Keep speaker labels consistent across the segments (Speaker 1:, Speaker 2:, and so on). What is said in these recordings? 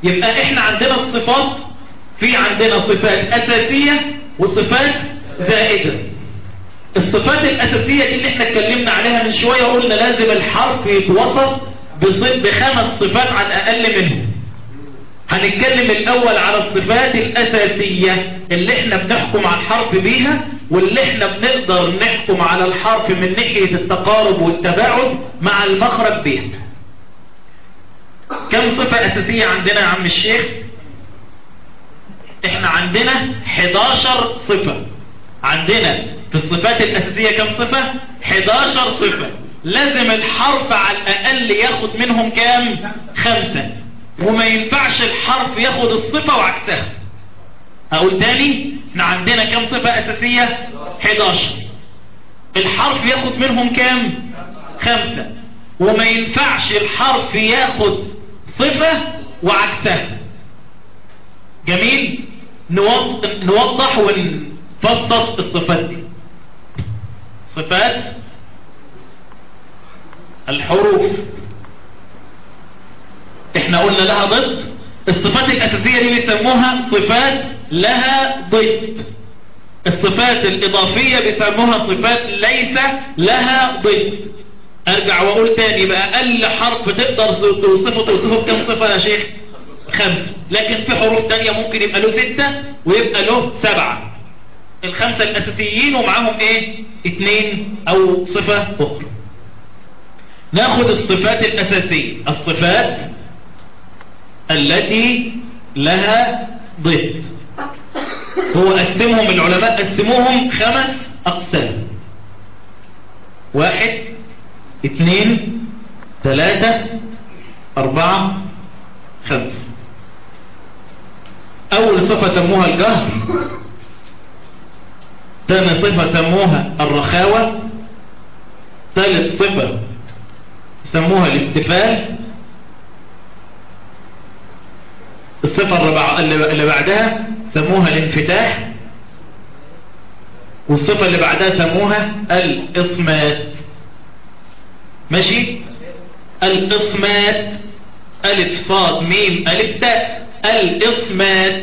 Speaker 1: يبقى احنا عندنا الصفات في عندنا صفات أساسية وصفات زائدة الصفات الأساسية دي اللي احنا اتكلمنا عليها من شوية قلنا لازم الحرف يتوصف بصف بخمس صفات على الأقل منهم هنتكلم الأول على الصفات الأساسية اللي احنا بنحكم على الحرف بيها واللي احنا بنقدر نحكم على الحرف من ناحية التقارب والتباعد مع المخرج بيها كم صفة أساسية عندنا يا عم الشيخ احنا عندنا 11 صفة عندنا في الصفات الأساسية كم صفة 11 صفة لازم الحرف على الأقل ياخد منهم كام خمسة وما ينفعش الحرف ياخد الصفة وعكسها اقول تاني احنا عندنا كم صفة اساسية 11 الحرف ياخد منهم كام خمسة وما ينفعش الحرف ياخد صفة وعكسها جميل نوضح ونفصل الصفات دي صفات الحروف احنا قلنا لها ضد الصفات الاساسية دي بيسموها صفات لها ضد الصفات الاضافية بيسموها صفات ليس لها ضد ارجع واقول تاني بقى اقل حرف تقدر توصفه توصفه بكم صفة يا شيخ خمسة لكن في حروف تانية ممكن يبقى له ستة ويبقى له سبعة الخمسة الاساسيين ومعاهم ايه اتنين او صفة اخرى ناخد الصفات الاساسية الصفات التي لها ضد هو قسمهم العلماء قسموهم خمس أقسام واحد اثنين ثلاثة أربعة خمسة أول صفة سموها الجهر ثاني صفة سموها الرخاوة ثالث صفة سموها الاستفال الصفة الرابعة اللي بعدها سموها الانفتاح والصفة اللي بعدها سموها الإصمات ماشي الإصمات ألف صاد ميم ألف تاء الإصمات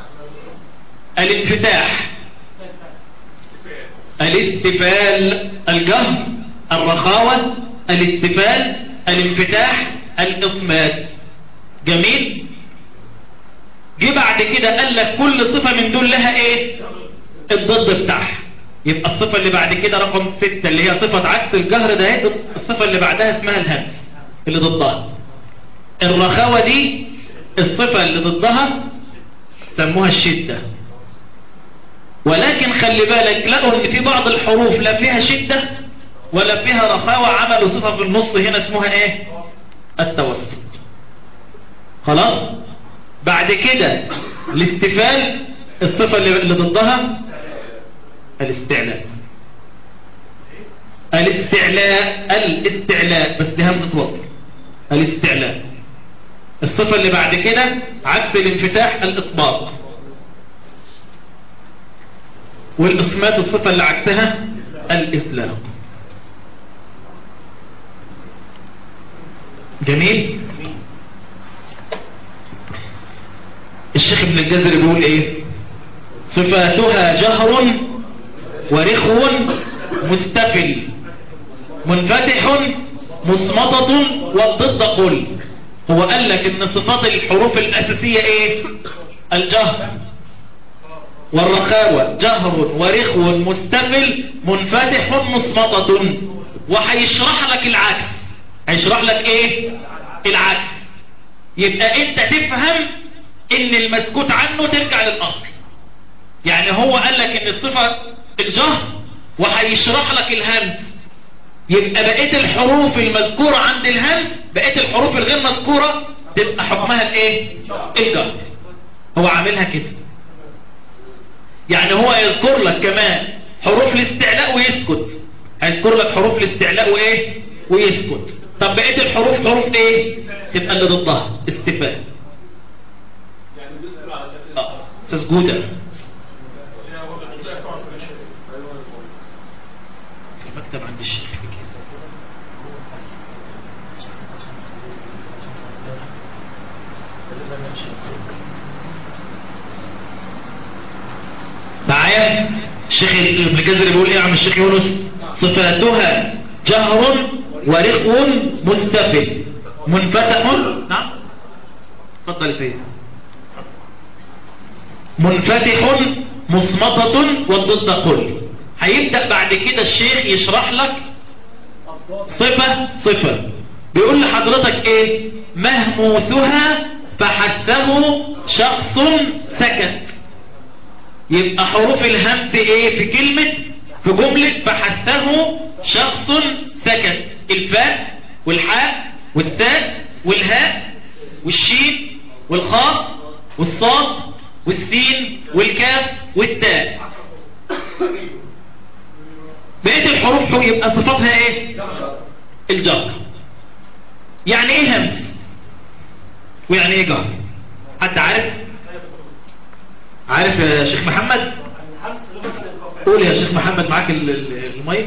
Speaker 1: الانفتاح الاستفال الجهر الرخاوة الاستفال الانفتاح الإصمات جميل جه بعد كده قال لك كل صفة من دول لها ايه الضد بتاعها يبقى الصفة اللي بعد كده رقم ستة اللي هي صفة عكس الجهر ده الصفة اللي بعدها اسمها الهمس اللي ضدها الرخاوة دي الصفة اللي ضدها سموها الشدة ولكن خلي بالك لقوا ان في بعض الحروف لا فيها شدة ولا فيها رخاوة عملوا صفة في النص هنا اسمها ايه التوسط خلاص بعد كده الاستفال الصفة اللي ضدها الاستعلاء الاستعلاء الاستعلاء بس دي همزة وصل الاستعلاء الصفة اللي بعد كده عكس الانفتاح الاطباق والإصمات الصفة اللي عكسها الإطلاق جميل الشيخ ابن الجزري بيقول ايه صفاتها جهر ورخو مستفل منفتح مصمتة والضد قل هو قال لك ان صفات الحروف الاساسية ايه الجهر والرخاوة جهر ورخو مستفل منفتح مصمتة وهيشرح لك العكس هيشرح لك ايه العكس يبقى انت تفهم ان المسكوت عنه ترجع للاصل يعني هو قال لك ان الصفة الجهر وهيشرح لك الهمس يبقى بقية الحروف المذكورة عند الهمس بقية الحروف الغير مذكورة تبقى حكمها الايه الجهر هو عاملها كده يعني هو يذكر لك كمان حروف الاستعلاء ويسكت هيذكر لك حروف الاستعلاء وايه ويسكت طب بقية الحروف حروف ايه تبقى اللي ضدها استفاء تسجودة مكتب عند الشيخ معايا الشيخ ابن كزر بيقول ايه يا عم الشيخ يونس صفاتها جهر ورخو مستفل منفتح نعم اتفضل يا سيدي منفتح مصمتة والضد قل هيبدأ بعد كده الشيخ يشرح لك صفة صفة بيقول لحضرتك ايه مهموسها فحثه شخص سكت يبقى حروف الهمس ايه في كلمة في جملة فحثه شخص سكت الفاء والحاء والتاء والهاء والشين والخاء والصاد والسين والكاف والتاء بقية الحروف يبقى صفاتها ايه الجر يعني ايه همس ويعني ايه جهر حد عارف عارف يا شيخ محمد قول يا شيخ محمد معاك المايك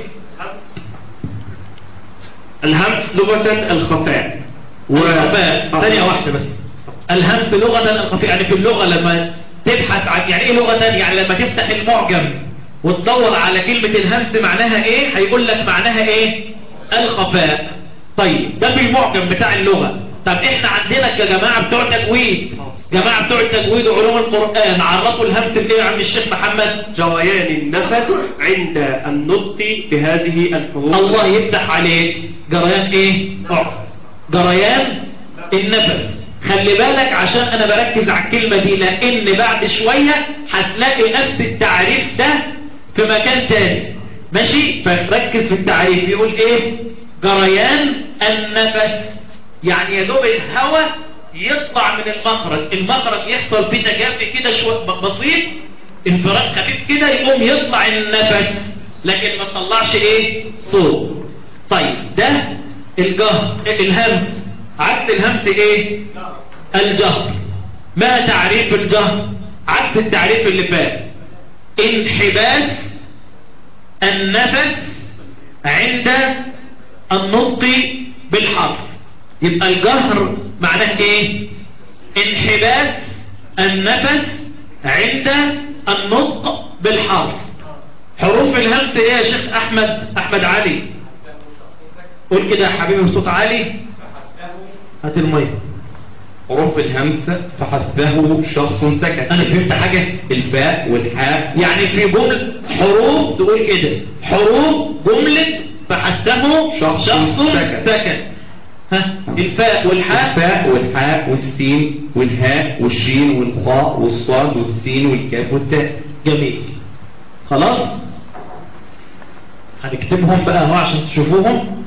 Speaker 2: الهمس لغة الخفاء
Speaker 1: والخفاء ثانية واحدة بس الهمس لغة الخفاء يعني في اللغة لما تبحث عن يعني ايه لغة يعني لما تفتح المعجم وتدور على كلمة الهمس معناها ايه هيقول لك معناها ايه الخفاء طيب ده في المعجم بتاع اللغة طب احنا عندنا كجماعة بتوع تجويد جماعة بتوع التجويد وعلوم القرآن عرفوا الهمس بايه يا عم الشيخ محمد
Speaker 2: جريان النفس عند النطق بهذه الحروف
Speaker 1: الله يفتح عليك جريان ايه اقعد جريان النفس خلي بالك عشان انا بركز على الكلمة دي لان بعد شوية هتلاقي نفس التعريف ده في مكان تاني ماشي فركز في التعريف يقول ايه جريان النفس يعني يا دوب الهواء يطلع من المخرج المخرج يحصل فيه تجافي كده شوية بسيط انفراج خفيف كده يقوم يطلع النفس لكن ما تطلعش ايه صوت طيب ده الجهر الهمس عكس الهمس ايه الجهر ما تعريف الجهر عكس التعريف اللي فات انحباس النفس عند النطق بالحرف يبقى الجهر معناه ايه انحباس النفس عند النطق بالحرف حروف الهمس ايه يا شيخ احمد احمد علي قول كده يا حبيبي بصوت عالي هات الميه
Speaker 3: حروف الهمس فحثه شخص سكت
Speaker 1: انا فهمت حاجة
Speaker 3: الفاء والحاء
Speaker 1: يعني في جمل حروف تقول كده حروف جملة فحثه
Speaker 3: شخص
Speaker 1: شخص
Speaker 3: سكت.
Speaker 1: سكت ها الفاء والحاء
Speaker 3: الفاء والحاء والسين والهاء والشين والخاء والصاد والسين والكاف والتاء
Speaker 1: جميل خلاص هنكتبهم بقى اهو عشان تشوفوهم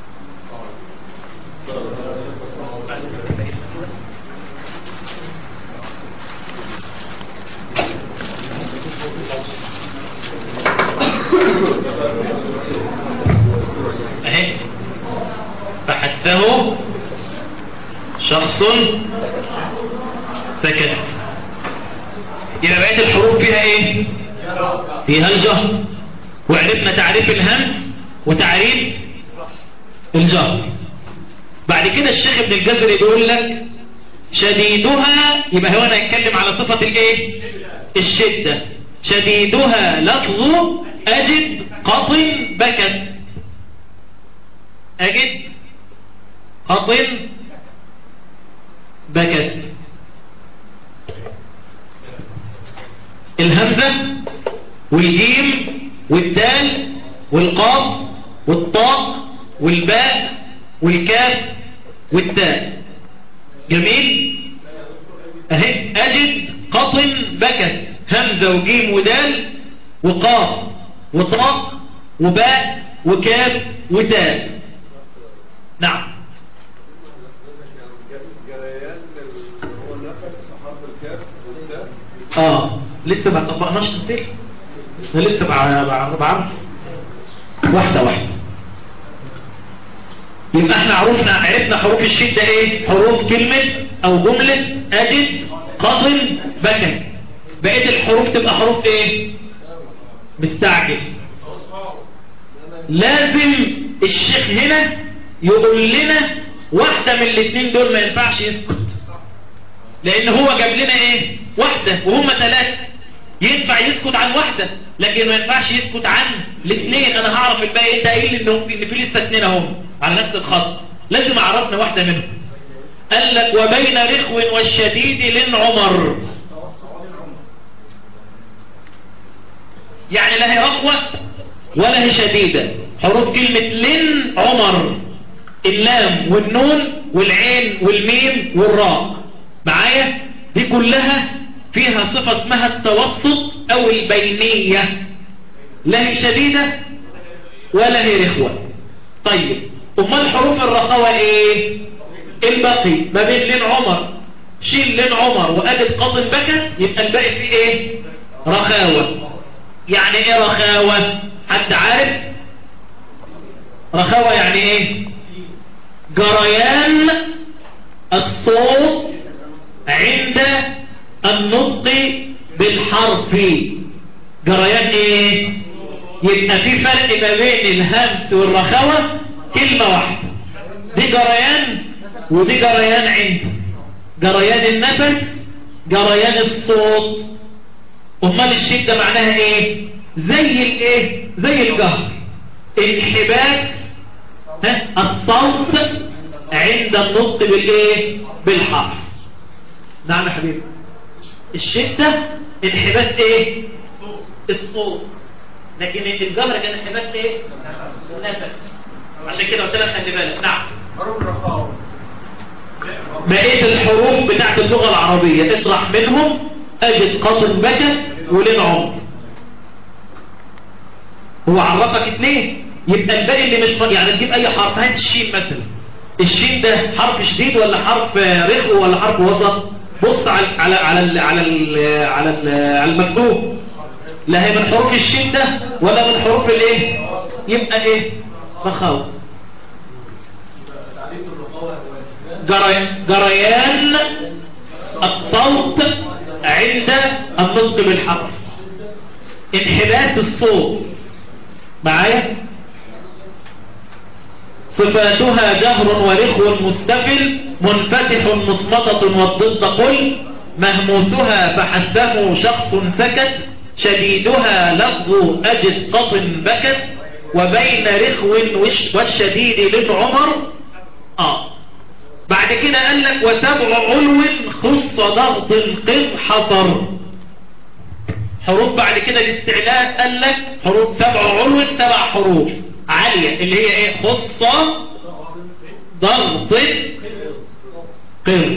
Speaker 1: اهي فحثه شخص سكت يبقى بقية الحروف فيها ايه فيها الجهر وعرفنا تعريف الهمس وتعريف الجهر بعد كده الشيخ ابن الجزري بيقول لك شديدها يبقى هو انا هيتكلم على صفة الايه الشدة شديدها لفظ اجد قطن بكت اجد قطن بكت الهمزة والجيم والدال والقاف والطاء والباء والكاف والتاء جميل اهي اجد قطن بكت همزة وجيم ودال وقاف وطاء وباء وكاف وتاء نعم اه لسه ما طبقناش تفسير احنا لسه مع مع بعرض واحده واحده يبقى احنا عرفنا عرفنا حروف الشده ايه حروف كلمه او جمله اجد قطن بكى بقيه الحروف تبقى حروف ايه مستعجل لازم الشيخ هنا يقول لنا واحده من الاثنين دول ما ينفعش يسكت لان هو جاب لنا ايه واحدة وهم ثلاثة ينفع يسكت عن واحدة لكن ما ينفعش يسكت عن الاثنين انا هعرف الباقي انت قايل انه ان في لسه اثنين اهم على نفس الخط لازم اعرفنا واحدة منهم قال لك وبين رخو والشديد لن عمر يعني لا هي اقوى ولا هي شديدة حروف كلمة لن عمر اللام والنون والعين والميم والراء معايا دي كلها فيها صفة اسمها التوسط او البينية لا هي شديدة ولا هي رخوة طيب امال حروف الرخوة ايه الباقي ما بين لين عمر شيل لين عمر وقالت قاض بكت يبقى الباقي فيه ايه رخاوة يعني ايه رخاوة حد عارف رخاوة يعني ايه جريان الصوت عند النطق بالحرف جريان ايه يبقى في فرق ما بين الهمس والرخاوة كلمة واحدة دي جريان ودي جريان عندي جريان النفس جريان الصوت امال الشدة معناها ايه زي الايه زي الجهر انحباس ها الصوت عند النطق بالايه بالحرف نعم يا حبيبي الشدة انحباس ايه الصوت لكن الجهر كان انحباس ايه نفس عشان كده قلت لك خلي بالك نعم بقية الحروف بتاعت اللغة العربية اطرح منهم اجد قطن بكت ولين عمر هو عرفك اتنين يبقى الباقي اللي مش يعني تجيب اي حرف هات الشين مثلا الشين ده حرف شديد ولا حرف رخو ولا حرف وسط بص على على على ال على ال على, ال على المكتوب لا هي من حروف الشين ده ولا من حروف الايه يبقى ايه رخاوه جري... جريان الصوت عند النطق بالحرف انحباس الصوت معايا صفاتها جهر ورخو مستفل منفتح مصمتة والضد قل مهموسها فحثه شخص سكت شديدها لفظ أجد قط بكت وبين رخو والشديد لن عمر آه بعد كده قال لك وسبع علو خص ضغط قض حصر حروف بعد كده الاستعلاء قال لك حروف سبع علو سبع حروف عالية اللي هي ايه خصة ضغط قض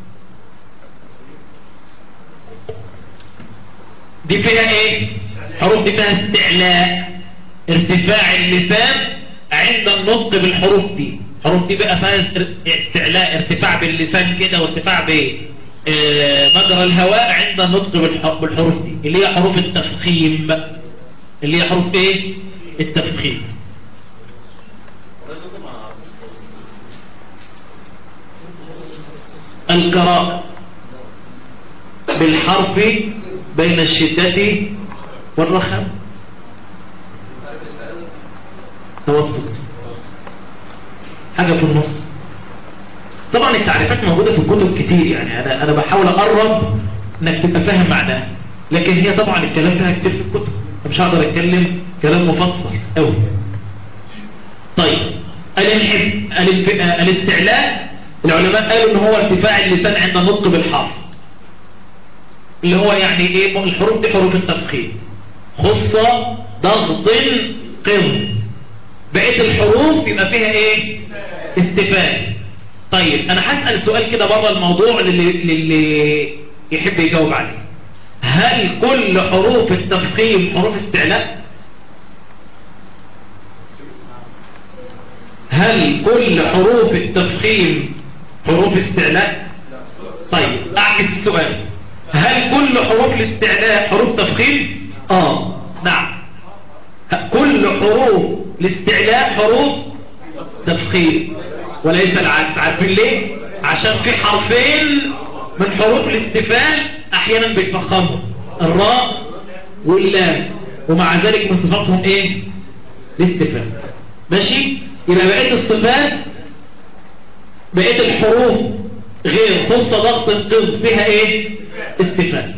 Speaker 1: دي فيها ايه حروف دي فيها استعلاء ارتفاع اللسان عند النطق بالحروف دي حروف دي بقى فيها استعلاء ارتفاع باللسان كده وارتفاع بمجرى الهواء عند النطق بالحروف دي اللي هي حروف التفخيم اللي هي حروف ايه التفخيم القراءة بالحرف بين الشدة والرخاء توسط حاجة في النص طبعا التعريفات موجودة في الكتب كتير يعني أنا, أنا بحاول أقرب أنك تبقى فاهم معناها لكن هي طبعا الكلام فيها كتير في الكتب مش هقدر أتكلم كلام مفصل أوي طيب الانحب الانف... الاستعلاء العلماء قالوا ان هو ارتفاع اللسان عند النطق بالحرف اللي هو يعني ايه الحروف دي حروف التفخيم خصة ضغط قم بقية الحروف يبقى فيها ايه استفال طيب انا هسأل سؤال كده بره الموضوع للي, للي يحب يجاوب عليه هل كل حروف التفخيم حروف استعلاء هل كل حروف التفخيم حروف استعلاء طيب اعكس السؤال هل كل حروف الاستعلاء حروف تفخيم اه نعم كل حروف الاستعلاء حروف تفخيم وليس العكس عارفين ليه عشان في حرفين من حروف الاستفال احيانا بيتفخموا الراء واللام ومع ذلك من صفاتهم ايه الاستفال ماشي يبقى بقيت الصفات بقيت الحروف غير خص ضغط قض فيها ايه استفهام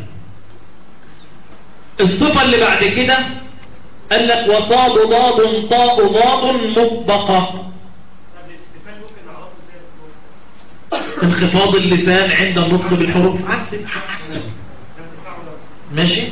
Speaker 1: الصفة اللي بعد كده قال لك وصاد ضاد طاء ضاد مطبقة انخفاض اللسان عند النطق بالحروف عكس عكسه ماشي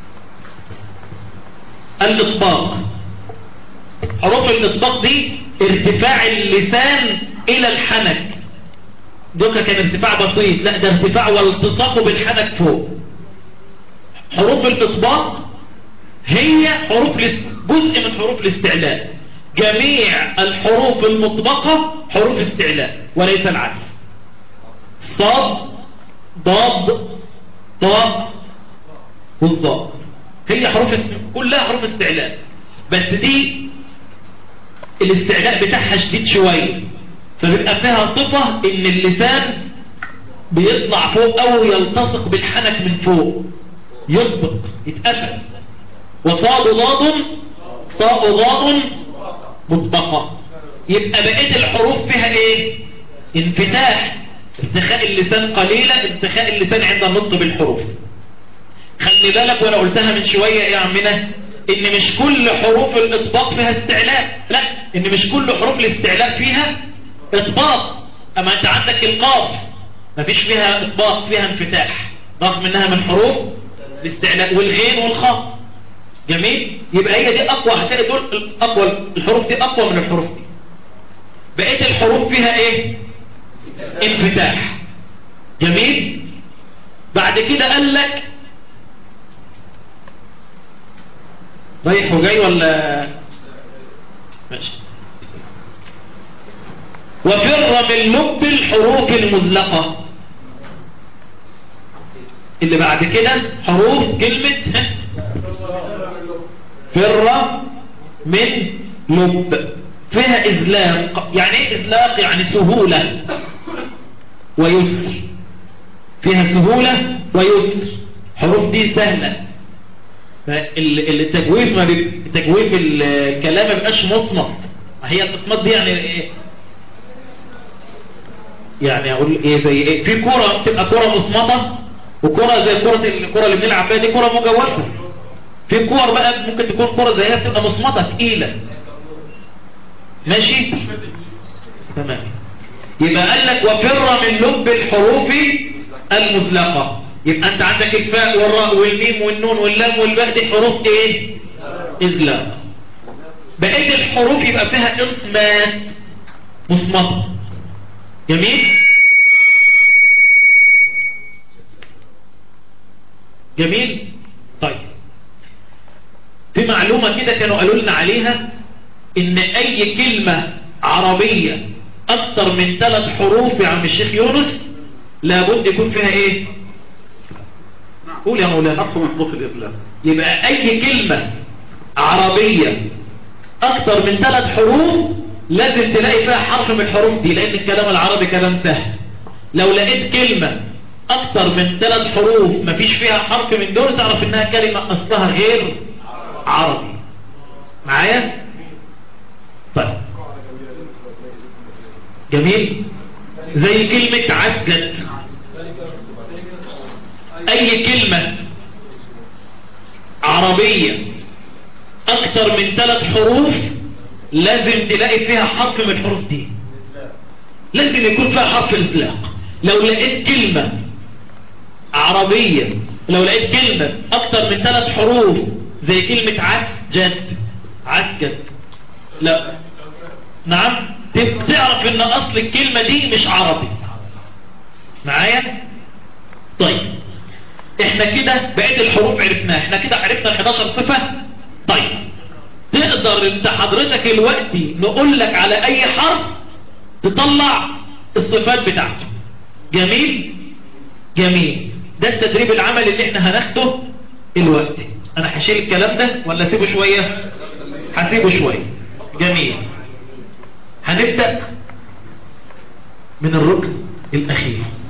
Speaker 1: الاطباق حروف الاطباق دي ارتفاع اللسان الى الحنك دوكا كان ارتفاع بسيط لا ده ارتفاع والتصاقه بالحنك فوق حروف الاطباق هي حروف الاس- جزء من حروف الاستعلاء جميع الحروف المطبقة حروف استعلاء وليس العكس صاد ضاد طاء والضاد هي حروف است- كلها حروف استعلاء بس دي الاستعلاء بتاعها شديد شوية فبيبقى فيها صفة ان اللسان بيطلع فوق او يلتصق بالحنك من فوق يطبق يتقفل وصاد ضاد طاء ضاد مطبقة يبقى بقية الحروف فيها ايه انفتاح ارتخاء اللسان قليلة ارتخاء اللسان عند النطق بالحروف خلي بالك وانا قلتها من شوية يا عمنا ان مش كل حروف الاطباق فيها استعلاء لا ان مش كل حروف الاستعلاء فيها اطباق اما انت عندك القاف مفيش فيها اطباق فيها انفتاح رغم انها من حروف الاستعلاء والغين والخاء جميل يبقى هي دي اقوى هتلاقي دول اقوى الحروف دي اقوى من الحروف دي بقيه الحروف فيها ايه انفتاح جميل بعد كده قال لك رايح وجاي ولا ماشي وفر من لب الحروف المزلقة اللي بعد كده حروف كلمة فر من لب فيها إزلاق يعني ايه إزلاق يعني سهولة ويسر فيها سهولة ويسر حروف دي سهلة فال- التجويف ما بي... تجويف ال- الكلام ما بيبقاش مصمت هي الإصمات دي يعني ايه يعني اقول ايه زي ايه في كرة بتبقى كرة مصمتة وكرة زي كرة الكرة اللي بنلعب فيها دي كرة مجوفة في كور بقى ممكن تكون كرة زيها بتبقى مصمتة تقيلة ماشي تمام يبقى قال لك وفر من لب الحروف المزلقة يبقى انت عندك الفاء والراء والميم والنون واللام والباء دي حروف ايه ازلاق بقية الحروف يبقى فيها اصمات مصمتة جميل جميل طيب في معلومة كده كانوا قالوا لنا عليها ان اي كلمة عربية اكتر من ثلاث حروف يا عم الشيخ يونس لابد يكون فيها ايه قول يا مولانا
Speaker 4: حرف من حروف الإطلاق
Speaker 1: يبقى اي كلمة عربية اكتر من ثلاث حروف لازم تلاقي فيها حرف من الحروف دي لان الكلام العربي كلام سهل لو لقيت كلمة اكتر من ثلاث حروف مفيش فيها حرف من دول تعرف انها كلمة اصلها غير عربي معايا طيب جميل زي كلمة عجت اي كلمة عربية اكتر من ثلاث حروف لازم تلاقي فيها حرف من الحروف دي لازم يكون فيها حرف الاطلاق لو لقيت كلمة عربية لو لقيت كلمة اكتر من ثلاث حروف زي كلمة عسجد عسجد لا نعم تب- تعرف ان اصل الكلمة دي مش عربي معايا طيب احنا كده بقيت الحروف عرفناها احنا كده عرفنا ال 11 صفة طيب تقدر انت حضرتك دلوقتي نقول لك على اي حرف تطلع الصفات بتاعته جميل جميل ده التدريب العملي اللي احنا هناخده دلوقتي انا هشيل الكلام ده ولا اسيبه شوية هسيبه شوية جميل هنبدأ من الركن الاخير